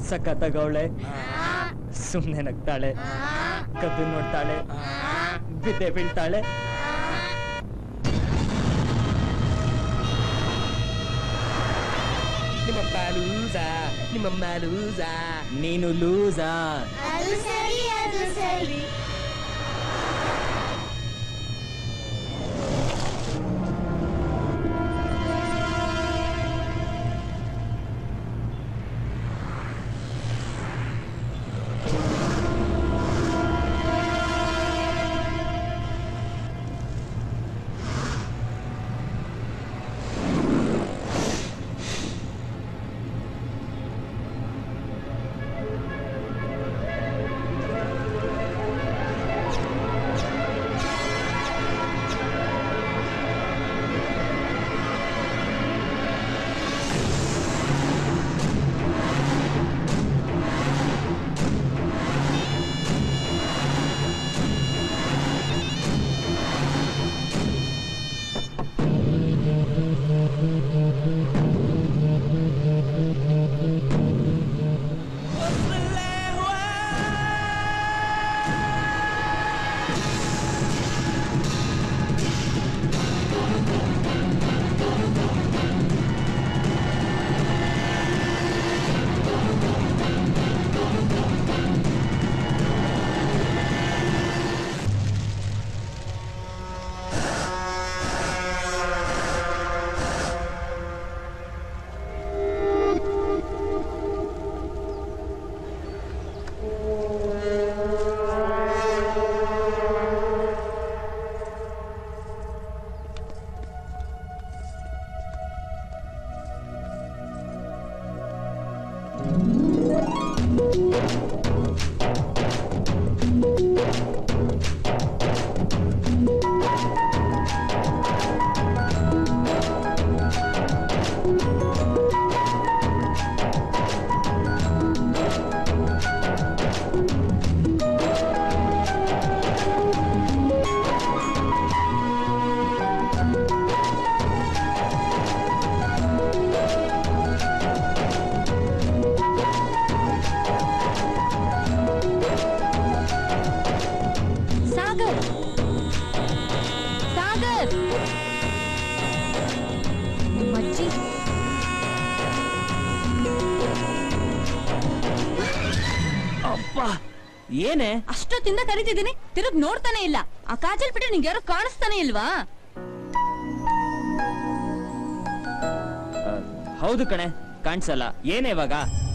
ಸಖತ್ತಾಗವಳೆ ಸುಮ್ನೆ ನಗ್ತಾಳೆ ಕದ್ದು ನೋಡ್ತಾಳೆ ಬಿದ್ದೆ ಬೀಳ್ತಾಳೆ ನಿಮ್ಮಪ್ಪ ಲೂಸಾ ನಿಮ್ಮಮ್ಮ ಲೂಸಾ ನೀನು ಲೂಸಾ ಅದು ಸರಿ ಅದು ಸರಿ ಸಾಗರ್ ಸಾಗರ್ ನಿಮ್ಮಜ್ಜಿ ಅಪ್ಪ ಏನೇ ಅಷ್ಟೊತ್ತಿಂದ ಕರಿತಿದ್ದೀನಿ ತಿರುಗ್ ನೋಡ್ತಾನೆ ಇಲ್ಲ ಆ ಕಾಜಲ್ ಬಿಟ್ಟು ನಿಂಗೆ ಯಾರು ಕಾಣಿಸ್ತಾನೆ ಇಲ್ವಾ ಆ, ಹೌದು ಕಣೆ ಕಾಣ್ಸಲ್ಲ ಏನೇ ಇವಾಗ